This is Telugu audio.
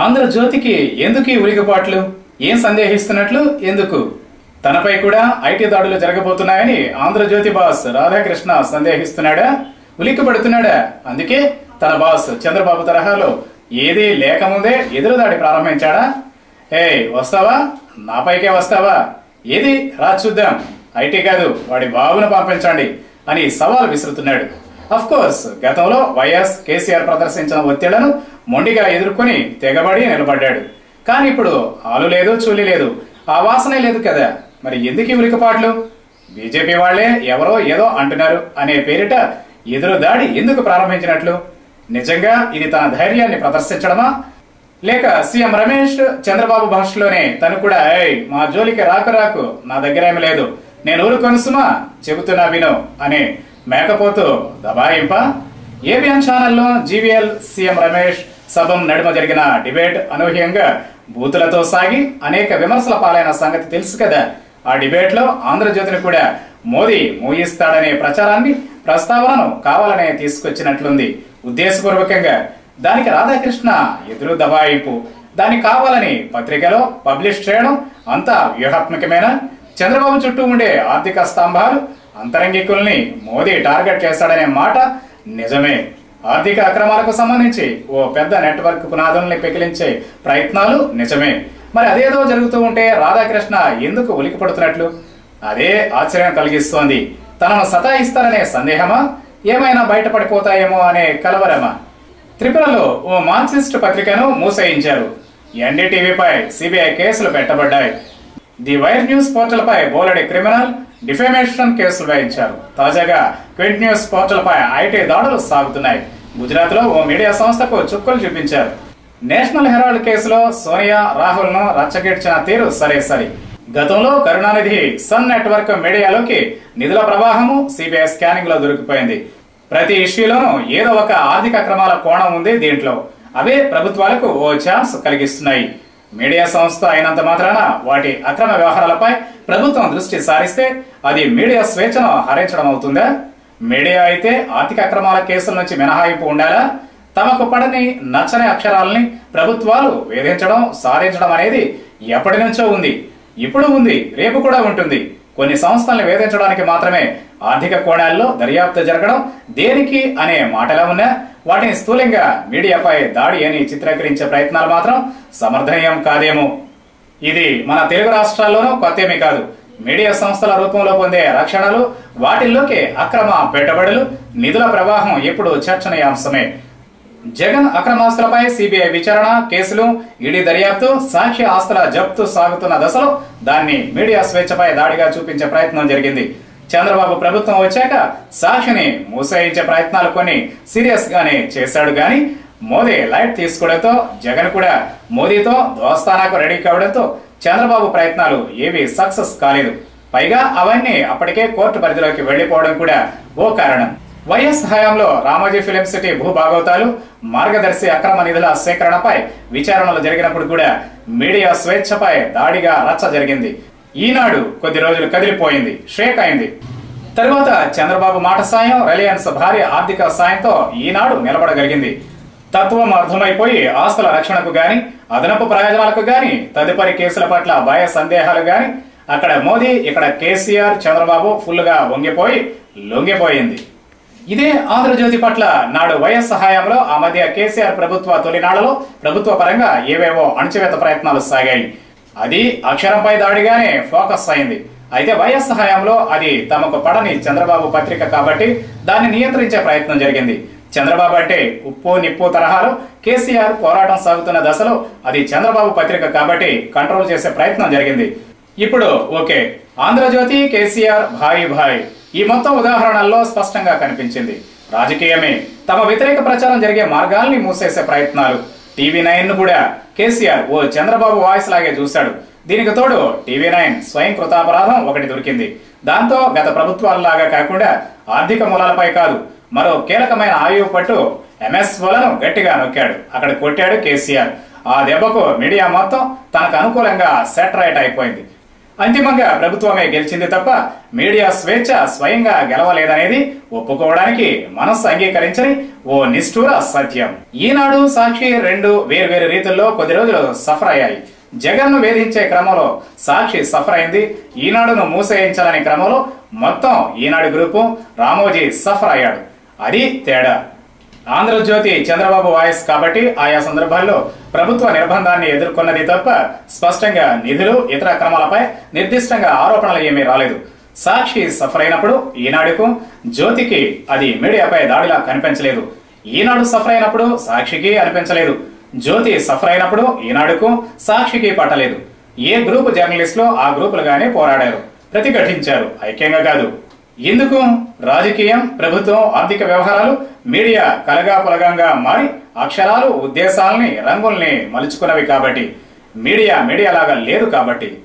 ఆంధ్రజ్యోతికి ఎందుకు ఈ ఉలికపాట్లు ఏం సందేహిస్తున్నట్లు ఎందుకు తనపై కూడా ఐటీ దాడులు జరగబోతున్నాయని ఆంధ్రజ్యోతి బాస్ రాధాకృష్ణ సందేహిస్తున్నాడా ఉలిక్కిపడుతున్నాడా అందుకే తన బాస్ చంద్రబాబు తరహాలో ఏదీ లేకముందే ఎదురుదాడి ప్రారంభించాడా ఏ వస్తావా నాపైకే వస్తావా ఏది రా చూద్దాం ఐటీ కాదు వాడి బాబును పంపించండి అని సవాల్ విసురుతున్నాడు అఫ్ కోర్స్ గతంలో వైఎస్ కేసీఆర్ ప్రదర్శించిన ఒత్తిళ్లను మొండిగా ఎదుర్కొని తెగబడి నిలబడ్డాడు కానీ ఇప్పుడు ఆలు లేదు చూలి లేదు ఆ వాసనే లేదు కదా మరి ఎందుకు ఈ ఉలికపాట్లు బీజేపీ వాళ్లే ఎవరో ఏదో అంటున్నారు అనే పేరిట ఎదురు దాడి ఎందుకు ప్రారంభించినట్లు నిజంగా ఇది తన ధైర్యాన్ని ప్రదర్శించడమా లేక సీఎం రమేష్ చంద్రబాబు భాషలోనే తను కూడా ఏయ్ మా జోలికి రాకు రాకు నా దగ్గర ఏమి లేదు నేను ఊరుకొను సుమా చెబుతున్నా విను అని మేకపోతూ దబాయింప ఏబిఎన్ ఛానల్లో జీవీఎల్ సీఎం రమేష్ సభం నడుమ జరిగిన డిబేట్ అనూహ్యంగా బూతులతో సాగి అనేక విమర్శల పాలైన సంగతి తెలుసు కదా ఆ డిబేట్ లో ఆంధ్రజ్యోతిని కూడా మోదీ మోయిస్తాడనే ప్రచారాన్ని ప్రస్తావనను కావాలనే తీసుకొచ్చినట్లుంది ఉద్దేశపూర్వకంగా దానికి రాధాకృష్ణ ఎదురు దబాయింపు దాన్ని కావాలని పత్రికలో పబ్లిష్ చేయడం అంతా వ్యూహాత్మకమేనా చంద్రబాబు చుట్టూ ఉండే ఆర్థిక స్తంభాలు అంతరంగికుల్ని మోదీ టార్గెట్ చేశాడనే మాట నిజమే ఆర్థిక అక్రమాలకు సంబంధించి ఓ పెద్ద నెట్వర్క్ పునాదుల్ని పెకిలించే ప్రయత్నాలు నిజమే మరి అదేదో జరుగుతూ ఉంటే రాధాకృష్ణ ఎందుకు ఉలికి పడుతున్నట్లు అదే ఆశ్చర్యం కలిగిస్తోంది తనను సతాయిస్తారనే సందేహమా ఏమైనా బయటపడిపోతాయేమో అనే కలవరమా త్రిపురలో ఓ మార్క్సిస్ట్ పత్రికను మూసేయించారు ఎన్డీటీవీపై సిబిఐ కేసులు పెట్టబడ్డాయి ది వైర్ న్యూస్ పోర్టల్ పై బోలెడి క్రిమినల్ డిఫేమేషన్ కేసులు వేయించారు తాజాగా క్వింట్ న్యూస్ పోర్టల్ పై ఐటీ దాడులు సాగుతున్నాయి గుజరాత్ లో ఓ మీడియా సంస్థకు చుక్కలు చూపించారు నేషనల్ హెరాల్డ్ కేసులో సోనియా రాహుల్ ను రచ్చగెడ్చిన తీరు సరే సరి గతంలో కరుణానిధి సన్ నెట్వర్క్ మీడియాలోకి నిధుల ప్రవాహము సిబిఐ స్కానింగ్ లో దొరికిపోయింది ప్రతి ఇష్యూలోనూ ఏదో ఒక ఆర్థిక క్రమాల కోణం ఉంది దీంట్లో అవే ప్రభుత్వాలకు ఓ ఛాన్స్ కలిగిస్తున్నాయి మీడియా సంస్థ అయినంత మాత్రాన వాటి అక్రమ వ్యవహారాలపై ప్రభుత్వం దృష్టి సారిస్తే అది మీడియా స్వేచ్ఛను హరించడం అవుతుందా మీడియా అయితే ఆర్థిక అక్రమాల కేసుల నుంచి మినహాయింపు ఉండాలా తమకు పడని నచ్చని అక్షరాలని ప్రభుత్వాలు వేధించడం సాధించడం అనేది ఎప్పటి నుంచో ఉంది ఇప్పుడు ఉంది రేపు కూడా ఉంటుంది కొన్ని సంస్థల్ని వేధించడానికి మాత్రమే ఆర్థిక కోణాల్లో దర్యాప్తు జరగడం దేనికి అనే మాటలా ఉన్నా వాటిని స్థూలంగా మీడియాపై దాడి అని చిత్రీకరించే ప్రయత్నాలు మాత్రం సమర్థనీయం కాదేమో ఇది మన తెలుగు రాష్ట్రాల్లోనూ కొత్తేమీ కాదు మీడియా సంస్థల రూపంలో పొందే రక్షణలు వాటిల్లోకి అక్రమ పెట్టుబడులు నిధుల ప్రవాహం ఎప్పుడు చర్చనీయాంశమే జగన్ అక్రమాస్తులపై సిబిఐ విచారణ కేసులు ఈడీ దర్యాప్తు సాక్ష్య ఆస్తుల జప్తు సాగుతున్న దశలో దాన్ని మీడియా స్వేచ్ఛపై దాడిగా చూపించే ప్రయత్నం జరిగింది చంద్రబాబు ప్రభుత్వం వచ్చాక సాక్షిని మూసేయించే ప్రయత్నాలు కొన్ని సీరియస్ గానే చేశాడు గాని మోదీ లైట్ తీసుకోవడంతో జగన్ కూడా మోదీతో దోస్తానాకు రెడీ కావడంతో చంద్రబాబు ప్రయత్నాలు ఏవి సక్సెస్ కాలేదు పైగా అవన్నీ అప్పటికే కోర్టు పరిధిలోకి వెళ్లిపోవడం కూడా ఓ కారణం వైఎస్ హయాంలో రామోజీ ఫిలిం సిటీ భూభాగవతాలు మార్గదర్శి అక్రమ నిధుల సేకరణపై విచారణలు జరిగినప్పుడు కూడా మీడియా స్వేచ్ఛపై దాడిగా రచ్చ జరిగింది ఈనాడు కొద్ది రోజులు కదిలిపోయింది షేక్ అయింది తరువాత చంద్రబాబు మాట సాయం రిలయన్స్ భారీ ఆర్థిక సాయంతో ఈనాడు నిలబడగలిగింది తత్వం అర్థమైపోయి ఆస్తుల రక్షణకు గాని అదనపు ప్రయోజనాలకు గాని తదుపరి కేసుల పట్ల భయ సందేహాలు గాని అక్కడ మోదీ ఇక్కడ కేసీఆర్ చంద్రబాబు ఫుల్ గా వంగిపోయి లొంగిపోయింది ఇదే ఆంధ్రజ్యోతి పట్ల నాడు వైఎస్ సహాయంలో ఆ మధ్య కేసీఆర్ ప్రభుత్వ తొలినాళ్లలో ప్రభుత్వ పరంగా ఏవేవో అణచివేత ప్రయత్నాలు సాగాయి అది అక్షరంపై దాడిగానే ఫోకస్ అయింది అయితే వైఎస్ హయాంలో అది తమకు పడని చంద్రబాబు పత్రిక కాబట్టి దాన్ని నియంత్రించే ప్రయత్నం జరిగింది చంద్రబాబు అంటే ఉప్పు నిప్పు తరహాలో కేసీఆర్ పోరాటం సాగుతున్న దశలో అది చంద్రబాబు పత్రిక కాబట్టి కంట్రోల్ చేసే ప్రయత్నం జరిగింది ఇప్పుడు ఓకే ఆంధ్రజ్యోతి కేసీఆర్ భాయి భాయ్ ఈ మొత్తం ఉదాహరణల్లో స్పష్టంగా కనిపించింది రాజకీయమే తమ వ్యతిరేక ప్రచారం జరిగే మార్గాల్ని మూసేసే ప్రయత్నాలు టీవీ నైన్ ను కూడా కేసీఆర్ ఓ చంద్రబాబు వాయిస్ లాగే చూశాడు దీనికి తోడు టీవీ నైన్ స్వయం కృతాపరాధం ఒకటి దొరికింది దాంతో గత ప్రభుత్వాలలాగా కాకుండా ఆర్థిక మూలాలపై కాదు మరో కీలకమైన ఆయువు పట్టు ఎంఎస్ఓలను గట్టిగా నొక్కాడు అక్కడ కొట్టాడు కేసీఆర్ ఆ దెబ్బకు మీడియా మొత్తం తనకు అనుకూలంగా సెటరైట్ అయిపోయింది అంతిమంగా ప్రభుత్వమే గెలిచింది తప్ప మీడియా స్వేచ్ఛ స్వయంగా గెలవలేదనేది ఒప్పుకోవడానికి మనస్సు అంగీకరించని ఓ నిష్ఠూర సత్యం ఈనాడు సాక్షి రెండు వేర్వేరు రీతుల్లో కొద్ది రోజులు సఫర్ అయ్యాయి జగన్ను వేధించే క్రమంలో సాక్షి సఫర్ అయింది ఈనాడును మూసేయించాలనే క్రమంలో మొత్తం ఈనాడు గ్రూపు రామోజీ సఫర్ అయ్యాడు అది తేడా ఆంధ్రజ్యోతి చంద్రబాబు వాయిస్ కాబట్టి ఆయా సందర్భాల్లో ప్రభుత్వ నిర్బంధాన్ని ఎదుర్కొన్నది తప్ప స్పష్టంగా నిధులు ఇతర క్రమాలపై నిర్దిష్టంగా ఆరోపణలు ఏమీ రాలేదు సాక్షి సఫర్ అయినప్పుడు ఈనాడుకు జ్యోతికి అది మీడియాపై దాడిలా కనిపించలేదు ఈనాడు సఫర్ అయినప్పుడు సాక్షికి అనిపించలేదు జ్యోతి సఫర్ అయినప్పుడు ఈనాడుకు సాక్షికి పట్టలేదు ఏ గ్రూపు జర్నలిస్టులు ఆ గ్రూపులుగానే పోరాడారు ప్రతిఘటించారు ఐక్యంగా కాదు ఎందుకు రాజకీయం ప్రభుత్వం ఆర్థిక వ్యవహారాలు మీడియా కలగాపులగంగా మారి అక్షరాలు ఉద్దేశాలని రంగుల్ని మలుచుకున్నవి కాబట్టి మీడియా మీడియా లాగా లేదు కాబట్టి